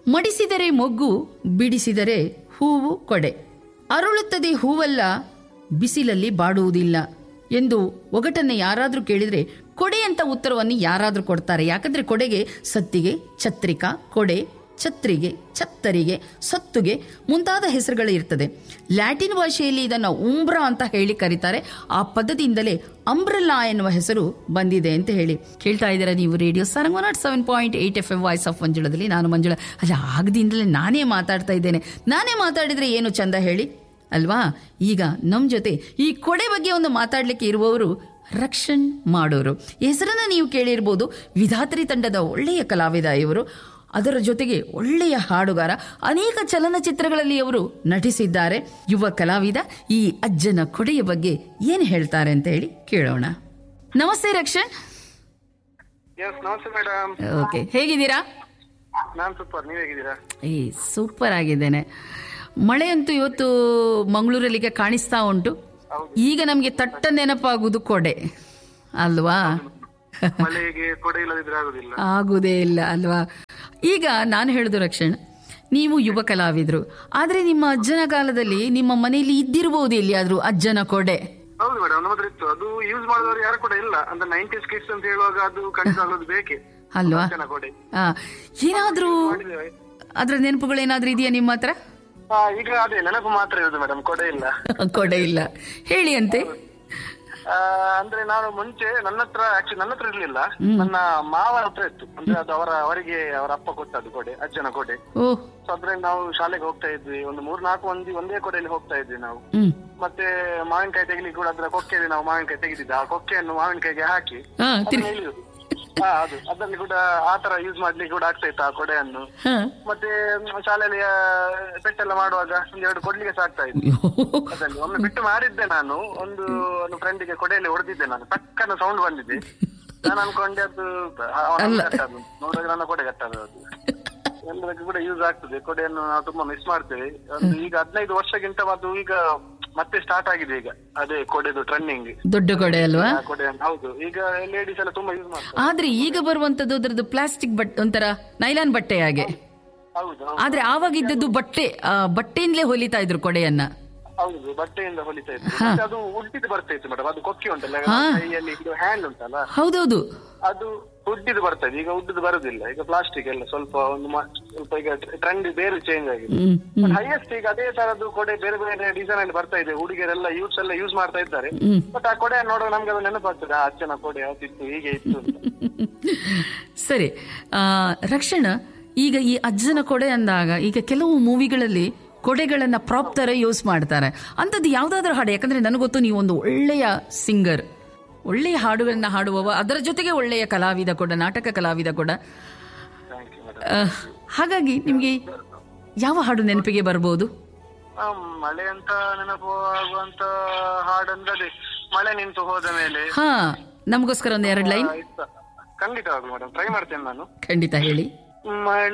ಮಡಿಸಿದರೆ ಮೊಗ್ಗು ಬಿಡಿಸಿದರೆ ಹೂವು ಕೊಡೆ ಅರಳುತ್ತದೆ ಹೂವಲ್ಲ ಬಿಸಿಲಲ್ಲಿ ಬಾಡುವುದಿಲ್ಲ ಎಂದು ಒಗಟನ್ನ ಯಾರಾದ್ರೂ ಕೇಳಿದ್ರೆ ಕೊಡೆ ಅಂತ ಉತ್ತರವನ್ನು ಯಾರಾದ್ರೂ ಕೊಡ್ತಾರೆ ಯಾಕಂದ್ರೆ ಕೊಡೆಗೆ ಸತ್ತಿಗೆ ಛತ್ರಿಕಾ ಕೊಡೆ ಛತ್ರಿಗೆ ಛತ್ತರಿಗೆ ಸತ್ತುಗೆ ಮುಂತಾದ ಹೆಸರುಗಳು ಇರ್ತದೆ ಲ್ಯಾಟಿನ್ ಭಾಷೆಯಲ್ಲಿ ಇದನ್ನು ಉಂಬ್ರಾ ಅಂತ ಹೇಳಿ ಕರೀತಾರೆ ಆ ಪದದಿಂದಲೇ ಅಂಬ್ರಲ್ಲಾ ಎನ್ನುವ ಹೆಸರು ಬಂದಿದೆ ಅಂತ ಹೇಳಿ ಕೇಳ್ತಾ ಇದ್ದೀರಾ ನೀವು radio Sarang one naught seven point eight F M voice of ಮಂಜುಳದಲ್ಲಿ ನಾನು ಮಂಜುಳ ಅಲ್ಲ ಆಗದಿಂದಲೇ ನಾನೇ ಮಾತಾಡ್ತಾ ಇದ್ದೇನೆ ನಾನೇ ಮಾತಾಡಿದ್ರೆ ಏನು ಚಂದ ಹೇಳಿ ಅಲ್ವಾ ಈಗ ನಮ್ಮ ಜೊತೆ ಈ ಕೊಡೆ ಬಗ್ಗೆ ಒಂದು ಮಾತಾಡ್ಲಿಕ್ಕೆ ಇರುವವರು ರಕ್ಷಣ್ ಮಾಡೋರು ಹೆಸರನ್ನ ನೀವು ಕೇಳಿರ್ಬೋದು ವಿಧಾತ್ರಿ ತಂಡದ ಒಳ್ಳೆಯ ಕಲಾವಿದ ಇವರು ಅದರ ಜೊತೆಗೆ ಒಳ್ಳೆಯ ಹಾಡುಗಾರ ಅನೇಕ ಚಲನಚಿತ್ರಗಳಲ್ಲಿ ಅವರು ನಟಿಸಿದ್ದಾರೆ ಯುವ ಕಲಾವಿದ ಈ ಅಜ್ಜನ ಕೊಡೆಯ ಬಗ್ಗೆ ಏನು ಹೇಳ್ತಾರೆ ಅಂತ ಹೇಳಿ ಕೇಳೋಣ ನಮಸ್ತೆ ರಕ್ಷಣ್ ಎಸ್ ನಮಸ್ತೆ ಮೇಡಮ್ ಓಕೆ ಹೇಗಿದ್ದೀರಾ ನಾನ್ ಸೂಪರ್ ನೀವ್ ಹೇಗಿದ್ದೀರಾ ಏ ಸೂಪರ್ ಆಗಿದ್ದೇನೆ ಮಳೆಯಂತೂ ಇವತ್ತು ಮಂಗಳೂರಲ್ಲಿ ಈಗ ಕಾಣಿಸ್ತಾ ಉಂಟು ಈಗ ನಮಗೆ ತಟ್ಟ ನೆನಪಾಗುವುದು ಕೊಡೆ ಅಲ್ವಾ ಮಳೆಗೆ ಕೊಡೆ ಇಲ್ಲದಿದ್ರೆ ಆಗುದಿಲ್ಲ ಆಗುವುದೇ ಇಲ್ಲ ಅಲ್ವಾ ಈಗ ನಾನು ಹೇಳುದು ರಕ್ಷಣ್ ನೀವು ಯುವ ಕಲಾವಿದ್ರು ಆದ್ರೆ ನಿಮ್ಮ ಅಜ್ಜನ ಕಾಲದಲ್ಲಿ ನಿಮ್ಮ ಮನೆಯಲ್ಲಿ ಇದ್ದಿರಬಹುದು ಎಲ್ಲಿಯಾದ್ರೂ ಅಜ್ಜನ ಕೊಡೆ ಹೌದು ಮೇಡಮ್ ನಮ್ಮ ಹತ್ರ ಇತ್ತು ಅದು ಯೂಸ್ ಮಾಡಿದವರು ಯಾರು ಕೂಡ ಇಲ್ಲ ಅಂದ್ರೆ ನೈಂಟೀಸ್ ಕಿಡ್ಸ್ ಅಂತ ಹೇಳುವಾಗ ಅದು ಖಂಡಿತ ಆಗೋದು ಬೇಕೇ ಅಲ್ವಾ ಜನ ಕೊಡೆ ಆ, ಏನಾದ್ರೂ ಮಾಡಿದ್ದೇವೆ. ಅದ್ರ ನೆನಪುಗಳು ಏನಾದ್ರೂ ಇದೆಯಾ ನಿಮ್ಮ ಹತ್ರ ಆ, ಈಗ ಅದೇ ನೆನಪು ಮಾತ್ರ ಇರೋದು ಮೇಡಮ್ ಕೊಡೆ ಇಲ್ಲ ಕೊಡೆ ಇಲ್ಲ ಹೇಳಿ ಅಂತೆ ಆ, ಅಂದ್ರೆ ನಾನು ಮುಂಚೆ ನನ್ನ ಹತ್ರ ಆಕ್ಚುಲಿ ನನ್ನ ಹತ್ರ ಇರ್ಲಿಲ್ಲ ನನ್ನ ಮಾವನ ಹತ್ರ ಇತ್ತು ಅಂದ್ರೆ ಅದು ಅವರ ಅವರಿಗೆ ಅವರ ಅಪ್ಪ ಕೊಟ್ಟದ್ದು ಕೊಡೆ ಅಜ್ಜನ ಕೊಡೆ ಓ ಸೊ ಅದ್ರಲ್ಲಿ ನಾವು ಶಾಲೆಗೆ ಹೋಗ್ತಾ ಇದ್ವಿ ಒಂದು ಮೂರ್ ನಾಲ್ಕು ಮಂದಿ ಒಂದೇ ಕೊಡೆಯಲ್ಲಿ ಹೋಗ್ತಾ ಇದ್ವಿ ನಾವು ಹ್ಮ್ ಮತ್ತೆ ಮಾವಿನಕಾಯಿ ತೆಗಿಲಿಕ್ಕೆ ಕೂಡ ಅದ್ರ ಕೊಕ್ಕೆಯಲ್ಲಿ ನಾವು ಮಾವಿನಕಾಯಿ ತೆಗೆದಿದ್ದ ಆ ಕೊಕ್ಕೆಯನ್ನು ಮಾವಿನಕಾಯಿಗೆ ಹಾಕಿ ಹಾ ಅದನ್ನ ತಿರ್ಗಿ ಎಳೆಯುವುದು. ಹಾ ಅದು ಅದನ್ನು ಕೂಡ ಆ ತರ ಯೂಸ್ ಮಾಡ್ಲಿಕ್ಕೆ ಕೂಡ ಆಗ್ತಾ ಇತ್ತು ಆ ಕೊಡೆಯನ್ನು ಹಾ ಮತ್ತೆ ಮ್, ಶಾಲೆಯಲ್ಲಿ ಆ, ಪೆಟ್ಟೆಲ್ಲ ಮಾಡುವಾಗ ಒಂದ್ ಎರಡು ಕೊಡ್ಲಿಕ್ಕೆ ಸಾಕ್ತಾ ಇತ್ತು ಅದನ್ನು ಒಮ್ಮೆ ಬಿಟ್ಟು ಮಾಡಿದ್ದೆ ನಾನು ಒಂದು ಒಂದು ಫ್ರೆಂಡಿಗೆ ಕೊಡೆಯಲ್ಲಿ ಹೊಡೆದಿದ್ದೆ ನಾನು ಟಕ್ಕನ ಸೌಂಡ್ ಬಂದಿದೆ ನಾನು ಅನ್ಕೊಂಡೆ ಅದು ಅವನ ಕಟ್ಟದು ನೋಡಿದ್ರೆ ನನ್ನ ಕೊಡೆ ಕಟ್ಟದು ಅದು ಎಲ್ಲದಕ್ಕೂ ಕೂಡ ಯೂಸ್ ಆಗ್ತದೆ ಕೊಡೆಯನ್ನು ನಾವು ತುಂಬಾ ಮಿಸ್ ಮಾಡ್ತೇವೆ ಅದು ಈಗ ಹದಿನೈದು ವರ್ಷಕ್ಕಿಂತ ಅದು ಈಗ ಮತ್ತೆ ಸ್ಟಾರ್ಟ್ ಆಗಿದೆ ಈಗ ಅದೇ ಕೊಡೆದು ಟ್ರೆಂಡಿಂಗ್ ದೊಡ್ಡ ಕೊಡೆ ಅಲ್ವಾ ಕೊಡೆಯನ್ನು ಹೌದು ಈಗ ಲೇಡೀಸ್ ಎಲ್ಲ ತುಂಬಾ ಯೂಸ್ ಮಾಡ್ತಾರೆ ಆದ್ರೆ ಈಗ ಬರುವಂತದ್ದು ಅದ್ರದ್ದು ಪ್ಲಾಸ್ಟಿಕ್ ಬಟ್ ಒಂಥರ ನೈಲಾನ್ ಬಟ್ಟೆ ಹಾಗೆ ಹೌದು ಹೌದು. ಆದ್ರೆ ಆವಾಗ ಇದ್ದದ್ದು ಬಟ್ಟೆ ಆ, ಬಟ್ಟೆಯಿಂದಲೇ ಹೊಲಿತಾ ಇದ್ರು ಕೊಡೆಯನ್ನ ಹೌದು ಬಟ್ಟೆಯಿಂದ ಹೊಲಿತಾ ಇತ್ತು ಮತ್ತೆ ಅದು ಉಡ್ಡಿದ್ದು ಬರ್ತಾ ಇತ್ತು ಮೇಡಮ್ ಅದು ಕೊಕ್ಕಿ ಉಂಟಲ್ಲ ಹಾ. ಕೈಯಲ್ಲಿ ಇದು ಹ್ಯಾಂಡ್ ಉಂಟಲ್ಲ ಹೌದೌದು ಅದು ಉಡ್ಡಿದ್ದು ಬರ್ತಾ ಇದೆ ಈಗ ಉಡ್ಡಿದ್ದು ಬರುದಿಲ್ಲ ಈಗ ಪ್ಲಾಸ್ಟಿಕ್ ಎಲ್ಲ ಸ್ವಲ್ಪ ಒಂದು ಮ- ಸ್ವಲ್ಪ ಈಗ ಟ್ರೆಂಡ್ ಬೇರೆ ಚೇಂಜ್ ಆಗಿದೆ ಹ್ಮ್ ಹ್ಮ್ ಹೈಯೆಸ್ಟ್ ಈಗ ಅದೇ ತರದ್ದು ಕೊಡೆ ಬೇರೆ ಬೇರೆ ಡಿಸೈನ್ ಅಲ್ಲಿ ಬರ್ತಾ ಇದೆ ಹುಡುಗಿಯರೆಲ್ಲ ಯೂಸ್ ಎಲ್ಲ ಯೂಸ್ ಮಾಡ್ತಾ ಇದ್ದಾರೆ ಹ್ಮ್. ಬಟ್ ಆ ಕೊಡೆ ನೋಡುವಾಗ ನಮ್ಗೆ ಅದು ನೆನಪಾಗ್ತದೆ ಆ ಅಚ್ಚನ ಕೊಡೆ ಅದಿತ್ತು ಹೀಗೆ ಇತ್ತು ಅಂತ ಸರಿ ಆ, ರಕ್ಷಣ ಈಗ ಈ ಅಜ್ಜನ ಕೊಡೆ ಅಂದಾಗ ಈಗ ಕೆಲವು ಮೂವಿಗಳಲ್ಲಿ ಕೊಡೆಗಳನ್ನ ಪ್ರಾಪ್ ತರ ಯೂಸ್ ಮಾಡ್ತಾರೆ ಅಂಥದ್ದು ಯಾವ್ದಾದ್ರು ಹಾಡು ಯಾಕಂದ್ರೆ ನನಗೊತ್ತು ನೀವು ಒಂದು ಒಳ್ಳೆಯ ಸಿಂಗರ್ ಒಳ್ಳೆಯ ಹಾಡುಗಳನ್ನ ಹಾಡುವವ ಅದರ ಜೊತೆಗೆ ಒಳ್ಳೆಯ ಕಲಾವಿದ ಕೂಡ ನಾಟಕ ಕಲಾವಿದ ಕೂಡ ಥ್ಯಾಂಕ್ ಯು ಮೇಡಮ್ ಆ, ಹಾಗಾಗಿ ನಿಮಗೆ ಯಾವ ಹಾಡು ನೆನಪಿಗೆ ಬರ್ಬೋದು ಮಳೆ ಅಂತ ನೆನಪು ಆಗುವಂತ ಹಾಡಂದ್ರೆ ಅದೇ ಮಳೆ ನಿಂತು ಹೋದ ಮೇಲೆ ಹಾ ನಮಗೋಸ್ಕರ ಒಂದು ಎರಡು ಲೈನ್ ಆಯ್ತಾ ಖಂಡಿತವಾಗ್ಲು ಮೇಡಮ್ ಟ್ರೈ ಮಾಡ್ತೇನೆ ನಾನು ಖಂಡಿತ ಹೇಳಿ ಮಳೆ